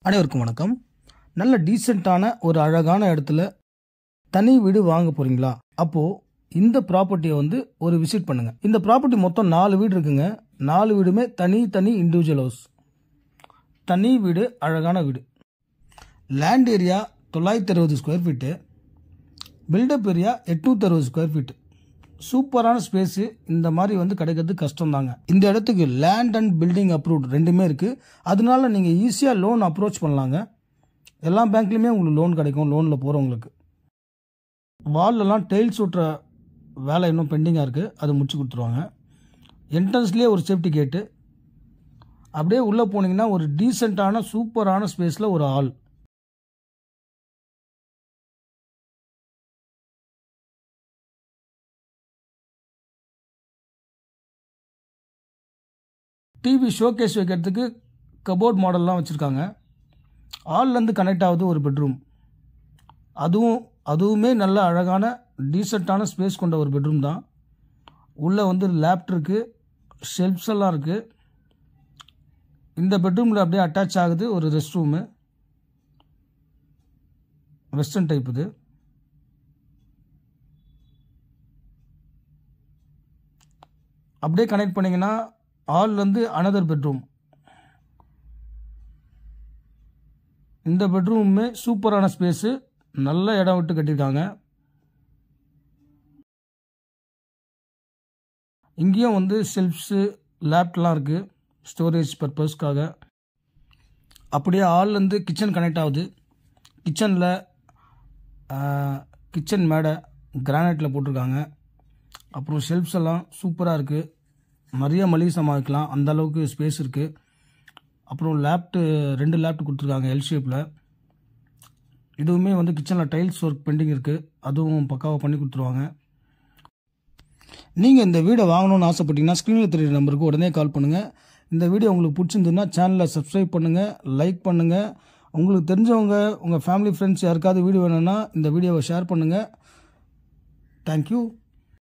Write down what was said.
அனைவருக்கும் வணக்கம் நல்ல டீசெண்டான ஒரு அழகான இடத்துல தனி வீடு வாங்க போறீங்களா அப்போ இந்த ப்ராப்பர்ட்டியை வந்து ஒரு விசிட் பண்ணுங்க இந்த ப்ராப்பர்ட்டி மொத்தம் நாலு வீடு இருக்குங்க நாலு வீடுமே தனி தனி இண்டிவிஜுவல் ஹவுஸ் தனி வீடு அழகான வீடு லேண்ட் ஏரியா தொள்ளாயிரத்தி அறுபது ஸ்கொயர் ஃபீட்டு பில்டப் ஏரியா எட்நூற்றி அறுபது ஸ்கொயர் ஃபீட்டு சூப்பரான ஸ்பேஸு இந்த மாதிரி வந்து கிடைக்கிறது கஷ்டம் தாங்க இந்த இடத்துக்கு லேண்ட் அண்ட் பில்டிங் அப்ரூவ்ட் ரெண்டுமே இருக்குது அதனால நீங்கள் ஈஸியாக லோன் அப்ரோச் பண்ணலாங்க எல்லா பேங்க்லேயுமே உங்களுக்கு லோன் கிடைக்கும் லோனில் போகிறவங்களுக்கு வால்லெல்லாம் டைல்ஸ் ஒட்டுற வேலை இன்னும் பெண்டிங்காக இருக்குது அது முடிச்சு கொடுத்துருவாங்க என்ட்ரன்ஸ்லேயே ஒரு சேஃப்டி கேட்டு அப்படியே உள்ளே போனீங்கன்னா ஒரு டீசெண்டான சூப்பரான ஸ்பேஸில் ஒரு ஹால் டிவி ஷோகேஸ் வைக்கிறதுக்கு கபோர்ட் மாடல்லாம் வச்சுருக்காங்க ஹால்லேருந்து கனெக்ட் ஆகுது ஒரு பெட்ரூம் அதுவும் அதுவுமே நல்ல அழகான டீசெண்டான ஸ்பேஸ் கொண்ட ஒரு பெட்ரூம் தான் உள்ளே வந்து லேப்ட் இருக்குது ஷெல்ஃப்ஸ் எல்லாம் இருக்குது இந்த பெட்ரூமில் அப்படியே அட்டாச் ஆகுது ஒரு ரெஸ்ட் ரூமு வெஸ்டர்ன் டைப் இது அப்படியே கனெக்ட் பண்ணிங்கன்னா ஹால்லேருந்து அனதர் பெட்ரூம் இந்த பெட்ரூமுமே சூப்பரான ஸ்பேஸு நல்ல இடம் விட்டு கட்டியிருக்காங்க இங்கேயும் வந்து ஷெல்ஃப்ஸு லேப்ட்லாம் இருக்குது ஸ்டோரேஜ் பர்பஸ்க்காக அப்படியே ஹால்லேருந்து கிச்சன் கனெக்ட் ஆகுது கிச்சனில் கிச்சன் மேடை கிரானைட்டில் போட்டிருக்காங்க அப்புறம் ஷெல்ஃப்ஸ் எல்லாம் சூப்பராக இருக்குது நிறைய மளிகை சாமான் வைக்கலாம் அந்த அளவுக்கு ஸ்பேஸ் இருக்குது அப்புறம் லேப்ட்டு ரெண்டு லேப்ட் கொடுத்துருக்காங்க எல் ஷேப்பில் இதுவுமே வந்து கிச்சனில் டைல்ஸ் ஒர்க் பெண்டிங் இருக்குது அதுவும் பக்காவாக பண்ணி கொடுத்துருவாங்க நீங்கள் இந்த வீடை வாங்கணும்னு ஆசைப்பட்டீங்கன்னா ஸ்க்ரீனில் தெரியுற நம்பருக்கு உடனே கால் பண்ணுங்கள் இந்த வீடியோ உங்களுக்கு பிடிச்சிருந்துன்னா சேனலை சப்ஸ்கிரைப் பண்ணுங்கள் லைக் பண்ணுங்கள் உங்களுக்கு தெரிஞ்சவங்க உங்கள் ஃபேமிலி ஃப்ரெண்ட்ஸ் யாருக்காவது வீடியோ வேணும்னா இந்த வீடியோவை ஷேர் பண்ணுங்கள் தேங்க்யூ